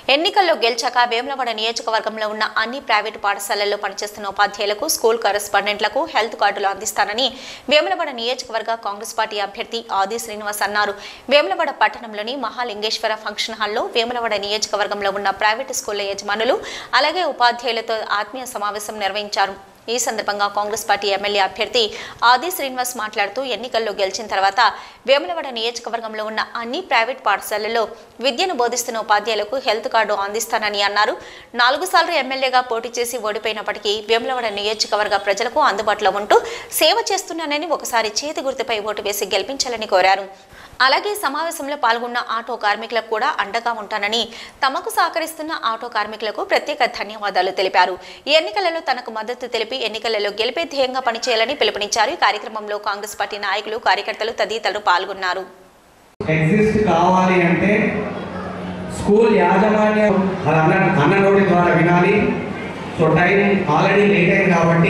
ఎన్నికల్లో గెలిచాక వేములవాడ నియోజకవర్గంలో ఉన్న అన్ని ప్రైవేటు పాఠశాలల్లో పనిచేస్తున్న ఉపాధ్యాయులకు స్కూల్ కరెస్పాండెంట్లకు హెల్త్ కార్డులు అందిస్తానని వేములవాడ నియోజకవర్గ కాంగ్రెస్ పార్టీ అభ్యర్థి ఆది శ్రీనివాస్ అన్నారు వేములవాడ పట్టణంలోని మహాలింగేశ్వర ఫంక్షన్ హాల్లో వేములవాడ నియోజకవర్గంలో ఉన్న ప్రైవేటు స్కూళ్ల యజమానులు అలాగే ఉపాధ్యాయులతో ఆత్మీయ సమావేశం నిర్వహించారు ఈ సందర్భంగా కాంగ్రెస్ పార్టీ ఎమ్మెల్యే అభ్యర్థి ఆది శ్రీనివాస్ మాట్లాడుతూ ఎన్నికల్లో గెలిచిన తర్వాత వేములవాడ నియోజకవర్గంలో ఉన్న అన్ని ప్రైవేట్ పాఠశాలల్లో విద్యను బోధిస్తున్న ఉపాధ్యాయులకు హెల్త్ కార్డు అందిస్తానని అన్నారు నాలుగు సార్లు ఎమ్మెల్యేగా పోటీ చేసి ఓడిపోయినప్పటికీ వేములవాడ నియోజకవర్గ ప్రజలకు అందుబాటులో ఉంటూ సేవ చేస్తున్నానని ఒకసారి చేతి గుర్తుపై ఓటు వేసి గెలిపించాలని కోరారు అలాగే సమావేశంలో పాల్గొన్న ఆటో కార్మికులకు కూడా అండగా ఉంటానని తమకు సహకరిస్తున్న ఆటో కార్మికులకు ప్రత్యేక ధన్యవాదాలు తెలిపారు ఈ ఎన్నికలలో తనకు మద్దతు తెలిపి ఎన్నికలలో గెలిపే ధ్యేయంగా పనిచేయాలని పిలుపునిచ్చారు ఈ కార్యక్రమంలో కాంగ్రెస్ పార్టీ నాయకులు కార్యకర్తలు తదితరులు పాల్గొన్నారు ఎగ్జిస్ట్ కావాలి అంటే స్కూల్ యాజమాన్యం అది అన్న అన్న నోటి ద్వారా వినాలి సో టైం ఆల్రెడీ లేట్ అయింది కాబట్టి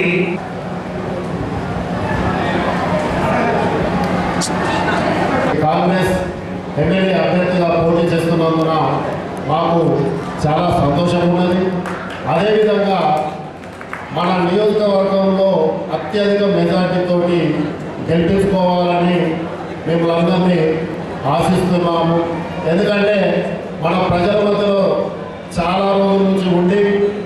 కాంగ్రెస్ ఎమ్మెల్యే అభ్యర్థిగా పోటీ చేస్తున్నందున మాకు చాలా సంతోషం ఉన్నది అదేవిధంగా మన నియోజకవర్గంలో అత్యధిక మెజార్టీతోటి గెలిపించుకోవాలని మిమ్మల్ని ఆశిస్తున్నాము ఎందుకంటే మన ప్రజల మధ్యలో చాలా రోజుల నుంచి ఉండి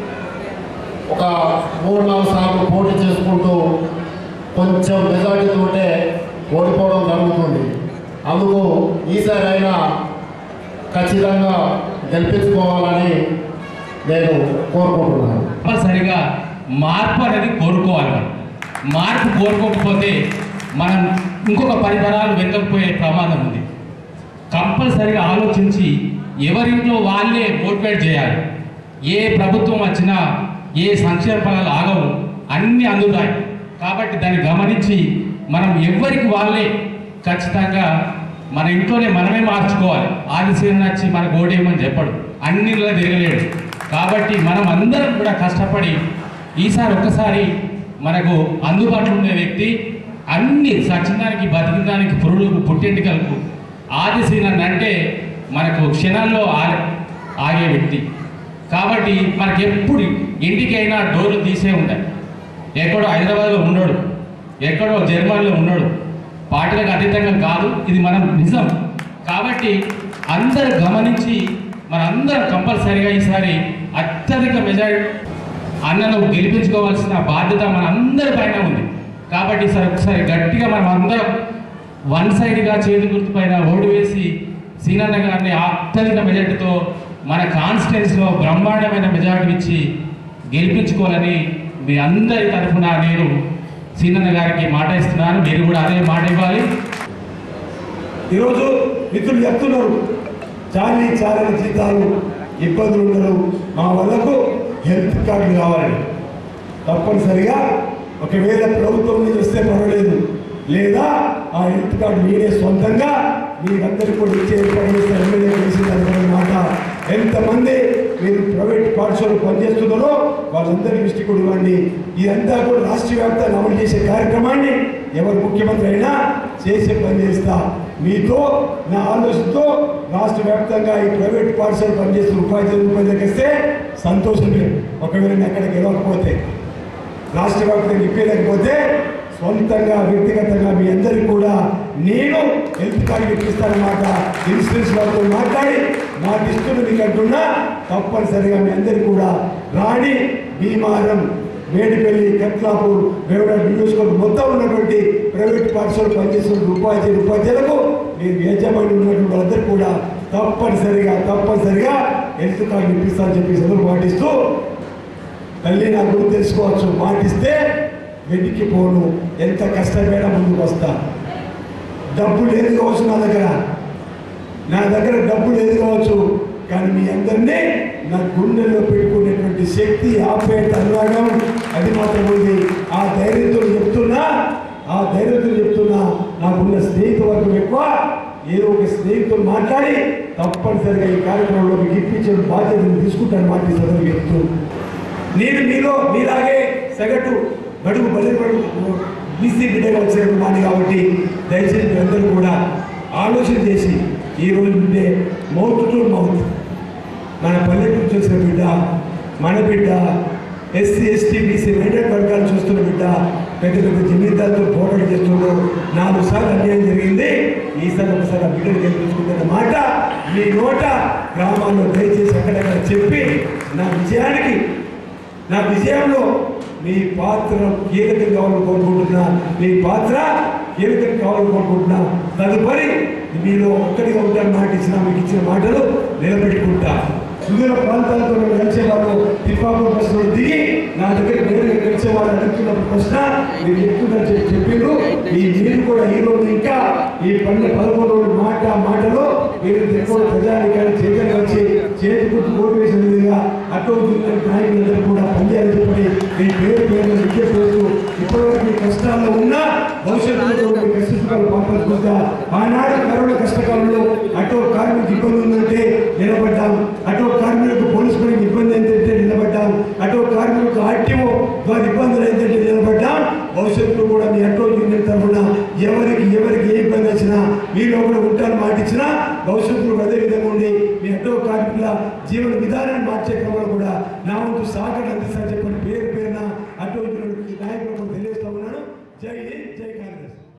ఒక మూడు నాలుగు సార్లు పోటీ చేసుకుంటూ కొంచెం మెజార్టీతోటే ఓడిపోవడం జరుగుతుంది అందుకు ఈసారి అయినా ఖచ్చితంగా గెలిపించుకోవాలని నేను కోరుకుంటున్నాను కంపల్సరిగా మార్పు అనేది కోరుకోవాలి మనం మార్పు కోరుకోకపోతే మనం ఇంకొక పది తరాలు వెనకపోయే ప్రమాదం ఉంది కంపల్సరిగా ఆలోచించి ఎవరింట్లో వాళ్ళే మోటివేట్ చేయాలి ఏ ప్రభుత్వం వచ్చినా ఏ సంక్షేమ ఫలాలు ఆగవు అన్నీ అందుతాయి కాబట్టి దాన్ని గమనించి మనం ఎవరికి వాళ్ళే ఖచ్చితంగా మన ఇంట్లోనే మనమే మార్చుకోవాలి ఆదిశీలన వచ్చి మనకు ఓడేయమని చెప్పడు అన్నిలో తిరగలేడు కాబట్టి మనం అందరం కూడా కష్టపడి ఈసారి ఒక్కసారి మనకు అందుబాటులో ఉండే వ్యక్తి అన్ని సచ్చినానికి బతికిందానికి పురుడుకు పుట్టెంటికలకు ఆదిశీలన అంటే మనకు క్షణాల్లో ఆ- ఆగే వ్యక్తి కాబట్టి మనకి ఎప్పుడు ఇంటికైనా డోర్లు తీసే ఉంటాయి ఎక్కడో హైదరాబాద్లో ఉండడు ఎక్కడో జర్మనీలో ఉండడు పార్టీలకు అతీతంగా కాదు ఇది మనం నిజం కాబట్టి అందరూ గమనించి మనందరం కంపల్సరిగా ఈసారి అత్యధిక మెజారిటీ అన్నను గెలిపించుకోవాల్సిన బాధ్యత మన అందరి పైన ఉంది కాబట్టి ఈసారి ఒకసారి గట్టిగా మనం అందరం వన్ సైడ్గా చేతి గుర్తు పైన ఓటు వేసి సీనన్న గారిని అత్యధిక మెజార్టీతో మన కాన్స్టిట్యున్సీలో బ్రహ్మాండమైన మెజార్టీ ఇచ్చి గెలిపించుకోవాలని మీ అందరి తరఫున నేను సీనన్న గారికి మాట ఇస్తున్నాను మీరు కూడా అదే మాట ఇవ్వాలి ఈరోజు మిత్రులు చెప్తున్నారు చాలీ చాలని జీతాలు ఇబ్బందులు ఉండరు మా వాళ్ళకు హెల్త్ కార్డు కావాలని తప్పనిసరిగా ఒకవేళ ప్రభుత్వం నుంచి వస్తే పర్వాలేదు లేదా ఆ హెల్త్ కార్డు మీరే సొంతంగా మీరందరికీ కూడా ఇచ్చే ఏర్పాటు చేస్తే ఎమ్మెల్యే చేసిందనుకున్న మాట ఎంతమంది మీరు ప్రైవేట్ పాఠశాలలో పనిచేస్తున్నారో వాళ్ళందరి దృష్టి కూడా ఇవ్వండి ఇదంతా కూడా రాష్ట్ర వ్యాప్తంగా అమలు చేసే కార్యక్రమాన్ని ఎవరు ముఖ్యమంత్రి అయినా చేసే పని చేస్తా మీతో నా ఆలోచనతో రాష్ట్ర వ్యాప్తంగా ఈ ప్రైవేట్ పాఠశాల పనిచేస్తున్న ఉపాధ్యాయులు ఉపాధ్యాయులకు ఇస్తే సంతోషమే ఒకవేళ నేను అక్కడ గెలవకపోతే రాష్ట్ర వ్యాప్తంగా ఇప్పలేకపోతే సొంతంగా వ్యక్తిగతంగా మీ అందరికీ కూడా నేను హెల్త్ కార్డు ఇప్పిస్తానమాట ఇన్సూరెన్స్ వాళ్ళతో మాట్లాడి నాకు ఇస్తున్న మీకు అంటున్నా తప్పనిసరిగా మీ అందరికీ కూడా రాణి భీమారం మేడిపల్లి కట్లాపూర్ వేవడ నియోజకవర్గం మొత్తం ఉన్నటువంటి ప్రైవేట్ పాఠశాల పనిచేస్తున్న ఉపాధ్యాయులు ఉపాధ్యాయులకు నేను యజమాని ఉన్నటువంటి వాళ్ళందరూ కూడా తప్పనిసరిగా తప్పనిసరిగా హెల్త్ కార్డు ఇప్పిస్తానని చెప్పి అందరూ పాటిస్తూ తల్లి నా గురించి తెలుసుకోవచ్చు మాటిస్తే వెతికి పోను ఎంత కష్టమైనా ముందుకు వస్తా డబ్బు లేదు కావచ్చు నా దగ్గర నా దగ్గర డబ్బు లేదు కావచ్చు కానీ మీ అందరినీ నా గుండెల్లో పెట్టుకునేటువంటి శక్తి ఆపేట అనురాగం అది మాత్రం ఉంది ఆ ధైర్యంతో చెప్తున్నా ఆ ధైర్యంతో చెప్తున్నా నాకున్న స్నేహితు వర్గం ఎక్కువ ఏదో ఒక స్నేహితులు మాట్లాడి తప్పనిసరిగా ఈ కార్యక్రమంలో మీకు ఇప్పించే బాధ్యతను తీసుకుంటాను మాట్లాడుతుంది చెప్తూ నేను మీలో మీలాగే సగటు బడుగు బలి బడుగు బీసీ బిడ్డగా వచ్చిన మాది కాబట్టి దయచేసి మీరందరూ కూడా ఆలోచన చేసి ఈ రోజు నుండే మౌత్ టు మౌత్ మన పల్లెటూరు చూసిన బిడ్డ మన బిడ్డ ఎస్సీ ఎస్టీ బీసీ మైనార్టీ వర్గాలు చూస్తున్న బిడ్డ పెద్ద పెద్ద జమీందారులతో పోరాటం చేస్తుండ్రు నాలుగు సార్లు అన్యాయం జరిగింది ఈసారి ఒకసారి ఆ బిడ్డలు గెలిపించుకుంటున్న మాట మీ నోట గ్రామాల్లో దయచేసి అక్కడక్కడ చెప్పి నా విజయానికి నా విజయంలో మీ పాత్ర కీలకం కావాలని కోరుకుంటున్నా మీ పాత్ర కీలకం కావాలని కోరుకుంటున్నా తదుపరి మీలో ఒక్కడిగా ఉంటాను మాట ఇచ్చిన మీకు ఇచ్చిన మాటలు నిలబెట్టుకుంటా సుదూర ప్రాంతాలతో నేను కలిసేవాళ్ళు తిప్పాపూర్ బస్సులో దిగి నా దగ్గర నేరుగా కలిసేవాళ్ళు అడుగుతున్న ప్రశ్న మీరు చెప్తుందని చెప్పి చెప్పిండ్రు ఈ మీరు కూడా ఈ రోజు ఇంకా ఈ పన్నె పదకొండు రోజుల మాట మాటలో మీరు ఎక్కువ ప్రజానికాన్ని చైతన్యం వచ్చి చేతి గుర్తు ఓటు వేసిన విధంగా అటు నాయకులందరూ కూడా పనిచేయాలని చెప్పి మీ పేరు పేరు విజ్ఞప్తి చేస్తూ ఇప్పటివరకు మీ కష్టాల్లో ఉన్నా భవిష్యత్తులో మీ కష్టాలు పాల్పడుకుంటా ఆనాడు కరోనా కష్టకాలంలో అటో కార్మిక ఇబ్బంది ఉందంటే నిలబడ్డాం అటో కార్మికులకు పోలీసు పనికి ఇబ్బంది ఏంటంటే నిలబడ్డాం అటో కార్మికులకు ఆర్టీఓ వారి ఇబ్బందులు ఏంటంటే నిలబడ్డాం భవిష్యత్తులో కూడా మీ అటో యూనియన్ తరఫున ఎవరికి ఎవరికి ఏ ఇబ్బంది వచ్చినా మీరు కూడా ఉంటాను మాటిచ్చినా భవిష్యత్తులో అదే విధంగా ఉండి మీ అటో కార్మికుల జీవన విధానాన్ని మార్చే క్రమంలో కూడా నా వంతు సహకారం అందిస్తానని చెప్పి